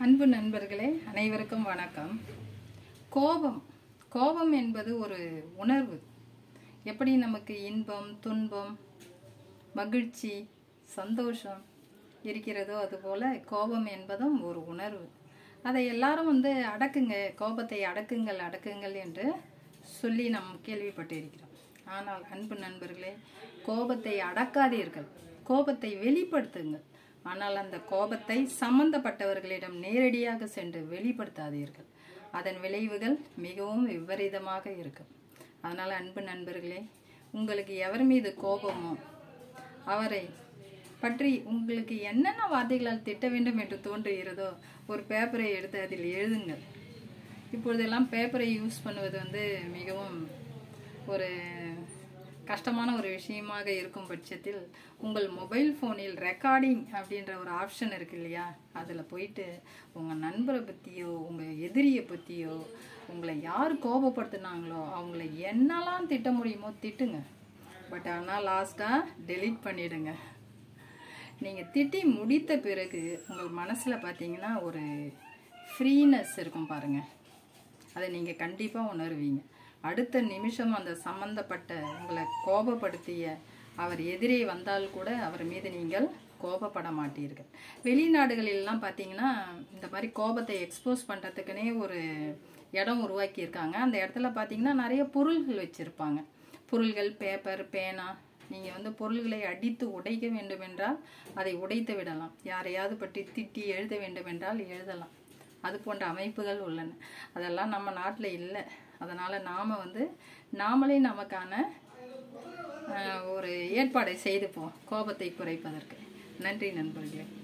அன்பு நண்பர்களே அனைவருக்கும் வணக்கம் கோபம் கோபம் என்பது ஒரு உணர்வு எப்படி நமக்கு இன்பம் துன்பம் மகிழ்ச்சி சந்தோஷம் இருக்கிறதோ அதுபோல கோபம் என்பதும் ஒரு உணர்வு அதை எல்லாரும் வந்து அடக்குங்க கோபத்தை அடக்குங்கள் அடக்குங்கள் என்று சொல்லி நாம் கேள்விப்பட்டிருக்கிறோம் ஆனால் அன்பு நண்பர்களே கோபத்தை அடக்காதீர்கள் கோபத்தை வெளிப்படுத்துங்கள் ஆனால் அந்த கோபத்தை சம்பந்தப்பட்டவர்களிடம் நேரடியாக சென்று வெளிப்படுத்தாதீர்கள் அதன் விளைவுகள் மிகவும் விபரீதமாக இருக்கும் அதனால் அன்பு நண்பர்களே உங்களுக்கு எவர் மீது கோபமோ அவரை பற்றி உங்களுக்கு என்னென்ன வார்த்தைகளால் திட்ட வேண்டும் என்று தோன்றுகிறதோ ஒரு பேப்பரை எடுத்து அதில் எழுதுங்கள் இப்பொழுதெல்லாம் பேப்பரை யூஸ் பண்ணுவது வந்து மிகவும் ஒரு கஷ்டமான ஒரு விஷயமாக இருக்கும் பட்சத்தில் உங்கள் மொபைல் ஃபோனில் ரெக்கார்டிங் அப்படின்ற ஒரு ஆப்ஷன் இருக்கு இல்லையா அதில் போயிட்டு உங்கள் நண்பரை பற்றியோ உங்கள் எதிரியை பற்றியோ உங்களை யார் கோபப்படுத்துனாங்களோ அவங்கள என்னெல்லாம் திட்ட முடியுமோ திட்டுங்க பட் ஆனால் லாஸ்ட்டாக டெலீட் பண்ணிடுங்க நீங்கள் திட்டி முடித்த பிறகு உங்கள் மனசில் பார்த்தீங்கன்னா ஒரு ஃப்ரீனஸ் இருக்கும் பாருங்கள் அதை நீங்கள் கண்டிப்பாக உணர்வீங்க அடுத்த நிமிஷம் அந்த சம்பந்தப்பட்ட உங்களை கோபப்படுத்திய அவர் எதிரே வந்தால் கூட அவர் மீது நீங்கள் கோபப்பட மாட்டீர்கள் வெளிநாடுகளிலெல்லாம் பார்த்தீங்கன்னா இந்த மாதிரி கோபத்தை எக்ஸ்போஸ் பண்ணுறதுக்குனே ஒரு இடம் உருவாக்கியிருக்காங்க அந்த இடத்துல பார்த்தீங்கன்னா நிறைய பொருள்கள் வச்சுருப்பாங்க பொருள்கள் பேப்பர் பேனா நீங்கள் வந்து பொருள்களை அடித்து உடைக்க வேண்டுமென்றால் அதை உடைத்து விடலாம் யாரையாவது பற்றி திட்டி எழுத வேண்டுமென்றால் எழுதலாம் அது போன்ற அமைப்புகள் உள்ளன அதெல்லாம் நம்ம நாட்டில் இல்லை அதனால் நாம் வந்து நாமளே நமக்கான ஒரு ஏற்பாடை செய்துப்போம் கோபத்தை குறைப்பதற்கு நன்றி நண்பர்களே